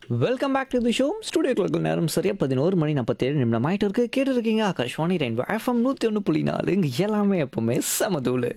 welcome back to the show ஸ்டுடியோக்களுக்கு நேரம் சரியா பதினோரு மணி நாற்பத்தேழு நிமிடம் ஆயிட்டு இருக்கு கேட்டு இருக்கீங்க ஆகாஷ்வாணி ரெயின்போ எஃப்எம் நூற்றி ஒன்று புள்ளி நாலு இங்கே எல்லாமே எப்பவுமே சமதூள்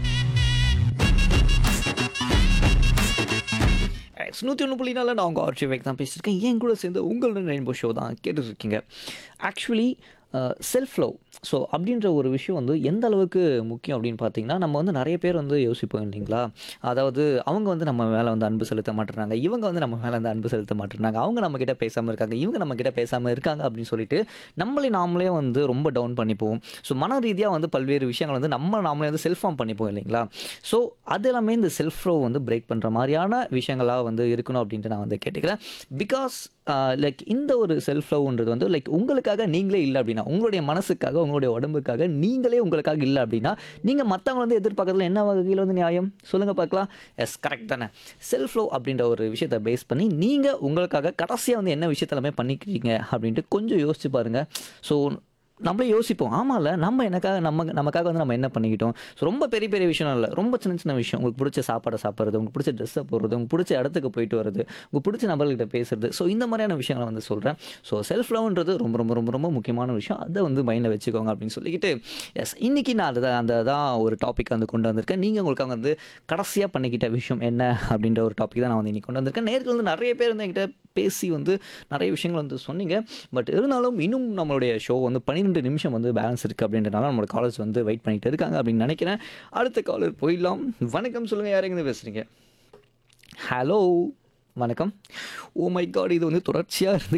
நூற்றி ஒன்று புள்ளி நாலு நான் உங்கள் ஆர்ச்சி வேக் தான் பேசியிருக்கேன் என் கூட சேர்ந்து உங்களோட ரெயின்போ ஷோ தான் கேட்டுருக்கீங்க ஆக்சுவலி செல்ஃப் லவ் ஸோ அப்படின்ற ஒரு விஷயம் வந்து எந்த அளவுக்கு முக்கியம் அப்படின்னு பார்த்தீங்கன்னா நம்ம வந்து நிறைய பேர் வந்து யோசிப்போம் இல்லைங்களா அதாவது அவங்க வந்து நம்ம மேலே வந்து அன்பு செலுத்த மாட்டேறாங்க இவங்க வந்து நம்ம மேலே வந்து அன்பு செலுத்த மாட்டேறாங்க அவங்க நம்ம கிட்ட பேசாமல் இருக்காங்க இவங்க நம்ம கிட்ட பேசாமல் இருக்காங்க அப்படின்னு சொல்லிட்டு நம்மளே நாமளே வந்து ரொம்ப டவுன் பண்ணிப்போம் ஸோ மன ரீதியாக வந்து பல்வேறு விஷயங்கள் வந்து நம்ம நாமளே வந்து செல்ஃப் ஃபார்ம் பண்ணிப்போம் இல்லைங்களா ஸோ அது எல்லாமே இந்த செல்ஃப் லவ் வந்து பிரேக் பண்ணுற மாதிரியான விஷயங்களாக வந்து இருக்கணும் அப்படின்ட்டு நான் வந்து கேட்டுக்கிறேன் பிகாஸ் லைக் இந்த ஒரு செல்ஃப் லவ்ன்றது வந்து லைக் உங்களுக்காக நீங்களே இல்லை அப்படின்னா உங்களுடைய மனசுக்காக உங்களுடைய உடம்புக்காக நீங்களே உங்களுக்காக இல்லை அப்படின்னா நீங்கள் மற்றவங்க வந்து எதிர்பார்க்கறதுல என்ன வகையில் வந்து நியாயம் சொல்லுங்கள் பார்க்கலாம் எஸ் கரெக்ட் தானே செல்ஃப் லவ் அப்படின்ற ஒரு விஷயத்தை பேஸ் பண்ணி நீங்கள் உங்களுக்காக கடைசியாக வந்து என்ன விஷயத்தெல்லாமே பண்ணிக்கிறீங்க அப்படின்ட்டு கொஞ்சம் யோசிச்சு பாருங்கள் ஸோ நம்மளே யோசிப்போம் ஆமாம்ல நம்ம எனக்காக நம்ம நமக்காக வந்து நம்ம என்ன பண்ணிக்கிட்டோம் ஸோ ரொம்ப பெரிய பெரிய விஷயம் இல்லை ரொம்ப சின்ன சின்ன விஷயம் உங்களுக்கு பிடிச்ச சாப்பாடை சாப்பிட்றது உங்களுக்கு பிடிச்ச ட்ரெஸ்ஸை போடுறது உங்களுக்கு பிடிச்ச இடத்துக்கு போயிட்டு வர்றது உங்களுக்கு பிடிச்ச நபர்கிட்ட பேசுறது ஸோ இந்த மாதிரியான விஷயங்களை வந்து சொல்கிறேன் ஸோ செல்ஃப் லவ்ன்றது ரொம்ப ரொம்ப ரொம்ப ரொம்ப முக்கியமான விஷயம் அதை வந்து மைண்டில் வச்சுக்கோங்க அப்படின்னு சொல்லிக்கிட்டு எஸ் இன்னைக்கு நான் அதை அந்த தான் ஒரு டாபிக் வந்து கொண்டு வந்திருக்கேன் நீங்கள் உங்களுக்கு வந்து கடைசியாக பண்ணிக்கிட்ட விஷயம் என்ன அப்படின்ற ஒரு டாபிக் தான் நான் வந்து இன்னைக்கு கொண்டு வந்திருக்கேன் நேரில் வந்து நிறைய பேர் வந்து என்கிட்ட பேசி வந்து நிறைய விஷயங்கள் வந்து சொன்னீங்க பட் இருந்தாலும் இன்னும் நம்மளுடைய ஷோ வந்து பன்னிரெண்டு நிமிஷம் வந்து பேலன்ஸ் இருக்குது அப்படின்றனால நம்மளோட காலேஜ் வந்து வெயிட் பண்ணிட்டு இருக்காங்க அப்படின்னு நினைக்கிறேன் அடுத்த காலர் போயிடலாம் வணக்கம் சொல்லுங்கள் யார் எங்கே பேசுகிறீங்க ஹலோ வணக்கம் ஓ மை காட் இது வந்து தொடர்ச்சியாக இருந்து